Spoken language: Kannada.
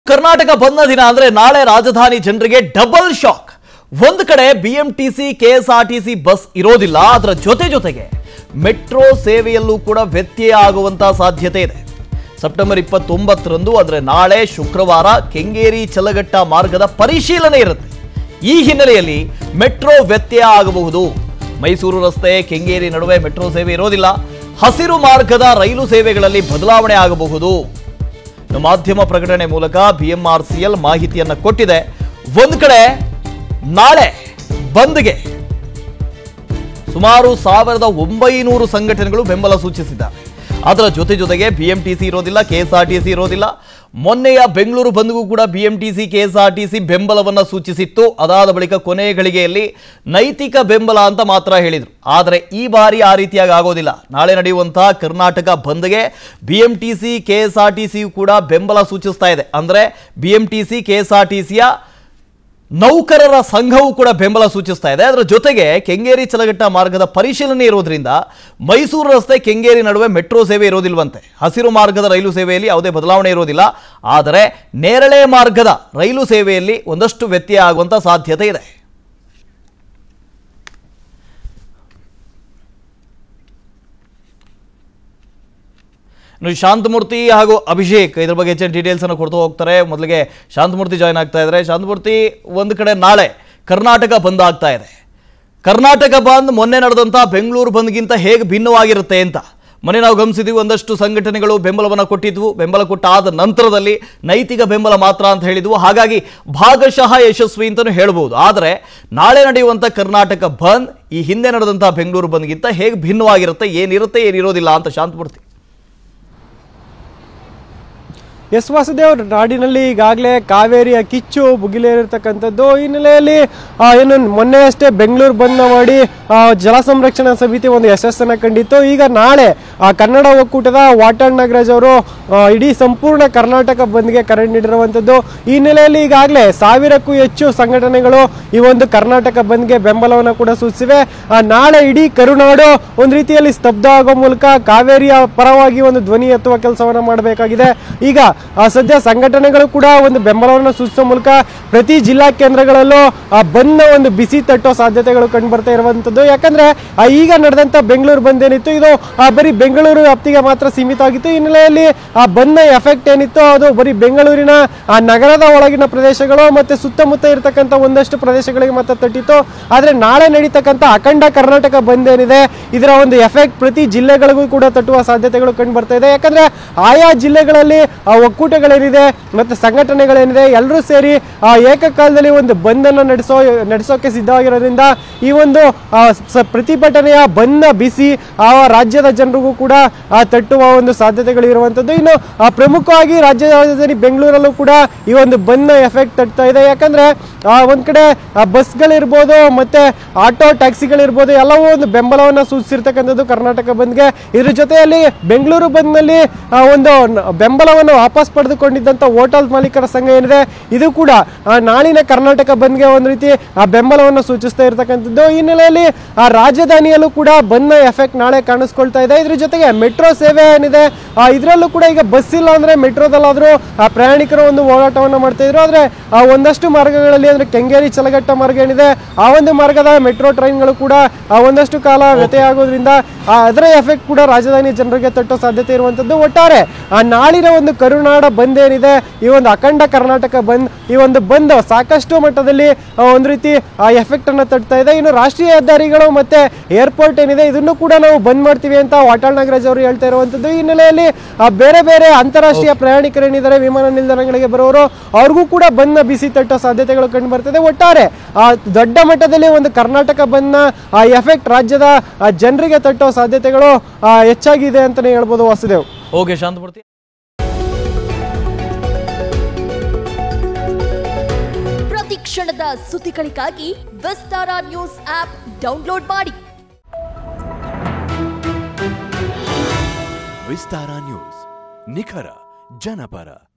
ಕರ್ನಾಟಕ ಬಂದ ದಿನ ಅಂದ್ರೆ ನಾಳೆ ರಾಜಧಾನಿ ಜನರಿಗೆ ಡಬಲ್ ಶಾಕ್ ಒಂದು ಕಡೆ ಬಿಎಂಟಿಸಿ ಕೆಎಸ್ಆರ್ಟಿಸಿ ಬಸ್ ಇರೋದಿಲ್ಲ ಅದರ ಜೊತೆ ಜೊತೆಗೆ ಮೆಟ್ರೋ ಸೇವೆಯಲ್ಲೂ ಕೂಡ ವ್ಯತ್ಯಯ ಆಗುವಂತ ಸಾಧ್ಯತೆ ಇದೆ ಸೆಪ್ಟೆಂಬರ್ ಇಪ್ಪತ್ತೊಂಬತ್ತರಂದು ಅಂದ್ರೆ ನಾಳೆ ಶುಕ್ರವಾರ ಕೆಂಗೇರಿ ಚಲಗಟ್ಟ ಮಾರ್ಗದ ಪರಿಶೀಲನೆ ಇರುತ್ತೆ ಈ ಹಿನ್ನೆಲೆಯಲ್ಲಿ ಮೆಟ್ರೋ ವ್ಯತ್ಯಯ ಆಗಬಹುದು ಮೈಸೂರು ರಸ್ತೆ ಕೆಂಗೇರಿ ನಡುವೆ ಮೆಟ್ರೋ ಸೇವೆ ಇರೋದಿಲ್ಲ ಹಸಿರು ಮಾರ್ಗದ ರೈಲು ಸೇವೆಗಳಲ್ಲಿ ಬದಲಾವಣೆ ಆಗಬಹುದು ಇನ್ನು ಮಾಧ್ಯಮ ಪ್ರಕಟಣೆ ಮೂಲಕ ಬಿಎಂಆರ್ಸಿಎಲ್ ಮಾಹಿತಿಯನ್ನ ಕೊಟ್ಟಿದೆ ಒಂದು ಕಡೆ ನಾಳೆ ಬಂದ್ಗೆ ಸುಮಾರು ಸಾವಿರದ ಒಂಬೈನೂರು ಸಂಘಟನೆಗಳು ಬೆಂಬಲ ಸೂಚಿಸಿದ್ದಾರೆ ಅದರ ಜೊತೆ ಜೊತೆಗೆ ಬಿಎಂಟಿಸಿ ಇರೋದಿಲ್ಲ ಕೆಎಸ್ಆರ್ಟಿಸಿ ಇರೋದಿಲ್ಲ ಮೊನ್ನೆಯ ಬೆಂಗಳೂರು ಬಂದ್ಗೂ ಕೂಡ ಬಿಎಂಟಿಸಿ ಕೆಎಸ್ಆರ್ಟಿಸಿ ಬೆಂಬಲವನ್ನ ಸೂಚಿಸಿತ್ತು ಅದಾದ ಬಳಿಕ ಕೊನೆಯ ಗಳಿಗೆಯಲ್ಲಿ ನೈತಿಕ ಬೆಂಬಲ ಅಂತ ಮಾತ್ರ ಹೇಳಿದರು ಆದರೆ ಈ ಬಾರಿ ಆ ರೀತಿಯಾಗಿ ಆಗೋದಿಲ್ಲ ನಾಳೆ ನಡೆಯುವಂತಹ ಕರ್ನಾಟಕ ಬಂದ್ಗೆ ಬಿಎಂಟಿಸಿ ಕೆಎಸ್ಆರ್ಟಿಸಿಯು ಕೂಡ ಬೆಂಬಲ ಸೂಚಿಸ್ತಾ ಇದೆ ಅಂದರೆ ಬಿಎಂಟಿಸಿ ಕೆಎಸ್ಆರ್ಟಿಸಿಯ ನೌಕರರ ಸಂಘವು ಕೂಡ ಬೆಂಬಲ ಸೂಚಿಸ್ತಾ ಇದೆ ಅದರ ಜೊತೆಗೆ ಕೆಂಗೇರಿ ಚಲಗಟ್ಟ ಮಾರ್ಗದ ಪರಿಶೀಲನೆ ಇರೋದ್ರಿಂದ ಮೈಸೂರು ರಸ್ತೆ ಕೆಂಗೇರಿ ನಡುವೆ ಮೆಟ್ರೋ ಸೇವೆ ಇರೋದಿಲ್ವಂತೆ ಹಸಿರು ಮಾರ್ಗದ ರೈಲು ಸೇವೆಯಲ್ಲಿ ಯಾವುದೇ ಬದಲಾವಣೆ ಇರೋದಿಲ್ಲ ಆದರೆ ನೇರಳೆ ಮಾರ್ಗದ ರೈಲು ಸೇವೆಯಲ್ಲಿ ಒಂದಷ್ಟು ವ್ಯತ್ಯಯ ಆಗುವಂತ ಸಾಧ್ಯತೆ ಇದೆ ಇನ್ನು ಶಾಂತಮೂರ್ತಿ ಹಾಗೂ ಅಭಿಷೇಕ್ ಇದ್ರ ಬಗ್ಗೆ ಹೆಚ್ಚಿನ ಡೀಟೇಲ್ಸ್ ಅನ್ನು ಕೊಡ್ತಾ ಹೋಗ್ತಾರೆ ಮೊದಲಿಗೆ ಶಾಂತಮೂರ್ತಿ ಜಾಯ್ನ್ ಆಗ್ತಾ ಇದ್ದಾರೆ ಶಾಂತಮೂರ್ತಿ ಒಂದು ಕಡೆ ನಾಳೆ ಕರ್ನಾಟಕ ಬಂದ್ ಆಗ್ತಾ ಇದೆ ಕರ್ನಾಟಕ ಬಂದ್ ಮೊನ್ನೆ ನಡೆದಂಥ ಬೆಂಗಳೂರು ಬಂದ್ಗಿಂತ ಹೇಗೆ ಭಿನ್ನವಾಗಿರುತ್ತೆ ಅಂತ ಮೊನ್ನೆ ನಾವು ಗಮನಿಸಿದ್ವಿ ಒಂದಷ್ಟು ಸಂಘಟನೆಗಳು ಬೆಂಬಲವನ್ನು ಕೊಟ್ಟಿದ್ವು ಬೆಂಬಲ ಕೊಟ್ಟಾದ ನಂತರದಲ್ಲಿ ನೈತಿಕ ಬೆಂಬಲ ಮಾತ್ರ ಅಂತ ಹೇಳಿದ್ವು ಹಾಗಾಗಿ ಭಾಗಶಃ ಯಶಸ್ವಿ ಅಂತಲೂ ಹೇಳ್ಬೋದು ಆದರೆ ನಾಳೆ ನಡೆಯುವಂಥ ಕರ್ನಾಟಕ ಬಂದ್ ಈ ಹಿಂದೆ ನಡೆದಂಥ ಬೆಂಗಳೂರು ಬಂದ್ಗಿಂತ ಹೇಗೆ ಭಿನ್ನವಾಗಿರುತ್ತೆ ಏನಿರುತ್ತೆ ಏನಿರೋದಿಲ್ಲ ಅಂತ ಶಾಂತಮೂರ್ತಿ ಎಸ್ ವಾಸುದೇವ್ ನಾಡಿನಲ್ಲಿ ಈಗಾಗಲೇ ಕಾವೇರಿಯ ಕಿಚ್ಚು ಭುಗಿಲೇರಿರ್ತಕ್ಕಂಥದ್ದು ಈ ಹಿನ್ನೆಲೆಯಲ್ಲಿ ಆ, ಏನು ಮೊನ್ನೆ ಅಷ್ಟೇ ಬೆಂಗಳೂರು ಬಂದ್ನ ಮಾಡಿ ಆ, ಜಲ ಸಂರಕ್ಷಣಾ ಸಮಿತಿ ಒಂದು ಯಶಸ್ಸನ್ನ ಕಂಡಿತ್ತು ಈಗ ನಾಳೆ ಆ, ಕನ್ನಡ ಒಕ್ಕೂಟದ ವಾಟಾಳ್ ನಾಗರಾಜ್ ಅವರು ಆ, ಇಡೀ ಸಂಪೂರ್ಣ ಕರ್ನಾಟಕ ಬಂದ್ಗೆ ಕರೆ ನೀಡಿರುವಂಥದ್ದು ಈ ಹಿನ್ನೆಲೆಯಲ್ಲಿ ಈಗಾಗಲೇ ಸಾವಿರಕ್ಕೂ ಹೆಚ್ಚು ಸಂಘಟನೆಗಳು ಈ ಒಂದು ಕರ್ನಾಟಕ ಬಂದ್ಗೆ ಬೆಂಬಲವನ್ನು ಕೂಡ ಸೂಚಿಸಿವೆ ಆ, ನಾಳೆ ಇಡೀ ಕರುನಾಡು ಒಂದು ರೀತಿಯಲ್ಲಿ ಸ್ತಬ್ಧ ಆಗೋ ಮೂಲಕ ಕಾವೇರಿಯ ಪರವಾಗಿ ಒಂದು ಧ್ವನಿ ಎತ್ತುವ ಕೆಲಸವನ್ನ ಮಾಡಬೇಕಾಗಿದೆ ಈಗ ಆ, ಸದ್ಯ ಸಂಘಟನೆಗಳು ಕೂಡ ಒಂದು ಬೆಂಬಲವನ್ನು ಸೂಚಿಸುವ ಮೂಲಕ ಪ್ರತಿ ಜಿಲ್ಲಾ ಕೇಂದ್ರಗಳಲ್ಲೂ ಆ ಬಂದ್ನ ಒಂದು ಬಿಸಿ ತಟ್ಟೋ ಸಾಧ್ಯತೆಗಳು ಕಂಡು ಬರ್ತಾ ಇರುವಂತದ್ದು ಯಾಕಂದ್ರೆ ಆ, ಈಗ ನಡೆದಂತ ಬೆಂಗಳೂರು ಬಂದ್ ಏನಿತ್ತು ಇದು ಆ, ಬರೀ ಬೆಂಗಳೂರು ವ್ಯಾಪ್ತಿಗೆ ಮಾತ್ರ ಸೀಮಿತ ಆಗಿತ್ತು ಈ ಹಿನ್ನೆಲೆಯಲ್ಲಿ ಆ ಬಂದ್ನ ಎಫೆಕ್ಟ್ ಏನಿತ್ತು ಅದು ಬರೀ ಬೆಂಗಳೂರಿನ ಆ ನಗರದ ಒಳಗಿನ ಪ್ರದೇಶಗಳು ಮತ್ತೆ ಸುತ್ತಮುತ್ತ ಇರತಕ್ಕಂತ ಒಂದಷ್ಟು ಪ್ರದೇಶಗಳಿಗೆ ಮಾತ್ರ ತಟ್ಟಿತ್ತು ಆದ್ರೆ ನಾಳೆ ನಡೀತಕ್ಕಂಥ ಅಖಂಡ ಕರ್ನಾಟಕ ಬಂದ್ ಏನಿದೆ ಇದರ ಒಂದು ಎಫೆಕ್ಟ್ ಪ್ರತಿ ಜಿಲ್ಲೆಗಳಿಗೂ ಕೂಡ ತಟ್ಟುವ ಸಾಧ್ಯತೆಗಳು ಕಂಡು ಬರ್ತಾ ಇದೆ ಯಾಕಂದ್ರೆ ಆಯಾ ಜಿಲ್ಲೆಗಳಲ್ಲಿ ಆ ಒಕ್ಕೂಟಗಳೇನಿದೆ ಮತ್ತೆ ಸಂಘಟನೆಗಳೇನಿದೆ ಎಲ್ಲರೂ ಸೇರಿ ಆ ಏಕಕಾಲದಲ್ಲಿ ಒಂದು ಬಂದ್ ಅನ್ನು ನಡೆಸೋ ನಡೆಸೋಕೆ ಸಿದ್ಧವಾಗಿರೋದ್ರಿಂದ ಈ ಒಂದು ಆ, ಸ- ಪ್ರತಿಭಟನೆಯ ಬಂದ ಬಿಸಿ ಆ ರಾಜ್ಯದ ಜನರಿಗೂ ಕೂಡ ಆ ತಟ್ಟುವ ಒಂದು ಸಾಧ್ಯತೆಗಳು ಇರುವಂತದ್ದು ಇನ್ನು ಆ, ಪ್ರಮುಖವಾಗಿ ರಾಜ್ಯ ರಾಜಧಾನಿ ಬೆಂಗಳೂರಲ್ಲೂ ಕೂಡ ಈ ಒಂದು ಬಂದ್ನ ಎಫೆಕ್ಟ್ ತಟ್ತಾ ಇದೆ ಯಾಕಂದ್ರೆ ಆ, ಒಂದ್ ಕಡೆ ಆ, ಬಸ್ಗಳಿರ್ಬೋದು ಮತ್ತೆ ಆಟೋ ಟ್ಯಾಕ್ಸಿಗಳಿರ್ಬೋದು ಎಲ್ಲವೂ ಒಂದು ಬೆಂಬಲವನ್ನ ಸೂಚಿಸಿರ್ತಕ್ಕಂಥದ್ದು ಕರ್ನಾಟಕ ಬಂದ್ಗೆ ಇದ್ರ ಜೊತೆಯಲ್ಲಿ ಬೆಂಗಳೂರು ಬಂದ್ನಲ್ಲಿ ಆ, ಒಂದು ನ- ಬೆಂಬಲವನ್ನು ವಾಪಸ್ ಪಡೆದುಕೊಂಡಿದ್ದಂಥ ಹೋಟೆಲ್ ಮಾಲೀಕರ ಸಂಘ ಏನಿದೆ ಇದು ಕೂಡ ಆ, ನಾಳಿನ ಕರ್ನಾಟಕ ಬಂದ್ಗೆ ಒಂದು ರೀತಿ ಆ ಬೆಂಬಲವನ್ನು ಸೂಚಿಸ್ತಾ ಇರತಕ್ಕಂಥದ್ದು ಈ ಹಿನ್ನೆಲೆಯಲ್ಲಿ ಆ ರಾಜಧಾನಿಯಲ್ಲೂ ಕೂಡ ಬಂದ್ನ ಎಫೆಕ್ಟ್ ನಾಳೆ ಕಾಣಿಸ್ಕೊಳ್ತಾ ಇದೆ ಇದ್ರ ಜೊತೆಗೆ ಮೆಟ್ರೋ ಸೇವೆ ಏನಿದೆ ಆ, ಇದರಲ್ಲೂ ಕೂಡ ಈಗ ಬಸ್ ಇಲ್ಲ ಅಂದ್ರೆ ಮೆಟ್ರೋದಲ್ಲಾದ್ರೂ ಆ ಪ್ರಯಾಣಿಕರು ಒಂದು ಓಡಾಟವನ್ನು ಮಾಡ್ತಾ ಇದ್ರು ಆದ್ರೆ ಆ ಒಂದಷ್ಟು ಮಾರ್ಗಗಳಲ್ಲಿ ಅಂದ್ರೆ ಕೆಂಗೇರಿ ಚಲಗಟ್ಟ ಮಾರ್ಗ ಏನಿದೆ ಆ ಒಂದು ಮಾರ್ಗದ ಮೆಟ್ರೋ ಟ್ರೈನ್ಗಳು ಕೂಡ ಆ ಒಂದಷ್ಟು ಕಾಲ ವ್ಯತ್ಯಯ ಆಗೋದ್ರಿಂದ ಆ ಅದರ ಎಫೆಕ್ಟ್ ಕೂಡ ರಾಜಧಾನಿ ಜನರಿಗೆ ತಟ್ಟೋ ಸಾಧ್ಯತೆ ಇರುವಂತದ್ದು ಒಟ್ಟಾರೆ ಆ ನಾಳಿನ ಒಂದು ಕರುನಾಡ ಬಂದ್ ಏನಿದೆ ಈ ಒಂದು ಅಖಂಡ ಕರ್ನಾಟಕ ಬಂದ್ ಈ ಒಂದು ಬಂದ್ ಸಾಕಷ್ಟು ಮಟ್ಟದಲ್ಲಿ ಆ, ಒಂದು ರೀತಿ ಆ ಎಫೆಕ್ಟ್ ಅನ್ನ ತಟ್ತಾ ಇದೆ ಇನ್ನು ರಾಷ್ಟ್ರೀಯ ಹೆದ್ದಾರಿಗಳು ಮತ್ತೆ ಏರ್ಪೋರ್ಟ್ ಏನಿದೆ ಇದನ್ನು ಕೂಡ ನಾವು ಬಂದ್ ಮಾಡ್ತೀವಿ ಅಂತ ವಾಟಾಳ್ ನಾಗರಾಜ್ ಅವರು ಹೇಳ್ತಾ ಇರುವಂತದ್ದು ಈ ಹಿನ್ನೆಲೆಯಲ್ಲಿ ಆ, ಬೇರೆ ಬೇರೆ ಅಂತಾರಾಷ್ಟ್ರೀಯ ಪ್ರಯಾಣಿಕರು ಏನಿದ್ದಾರೆ ವಿಮಾನ ನಿಲ್ದಾಣಗಳಿಗೆ ಬರೋರು ಅವ್ರಿಗೂ ಕೂಡ ಬಂದ್ನ ಬಿಸಿ ತಟ್ಟೋ ಸಾಧ್ಯತೆಗಳು ಕಂಡು ಬರ್ತದೆ ಒಟ್ಟಾರೆ ಆ ದೊಡ್ಡ ಮಟ್ಟದಲ್ಲಿ ಒಂದು ಕರ್ನಾಟಕ ಬಂದ್ನ ಆ ಎಫೆಕ್ಟ್ ರಾಜ್ಯದ ಆ, ಜನರಿಗೆ ತಟ್ಟೋ ಸಾಧ್ಯತೆಗಳು ಆ, ಹೆಚ್ಚಾಗಿದೆ ಅಂತಾನೆ ಹೇಳ್ಬೋದು ವಾಸುದೇವ್ ಓಕೆ ಶಾಂತಮೂರ್ತಿ ಪ್ರತಿ ಕ್ಷಣದ ಸುದ್ದಿಗಳಿಗಾಗಿ ವಿಸ್ತಾರ ನ್ಯೂಸ್ ಆಪ್ ಡೌನ್ಲೋಡ್ ಮಾಡಿ ವಿಸ್ತಾರ ನ್ಯೂಸ್ ನಿಖರ ಜನಪರ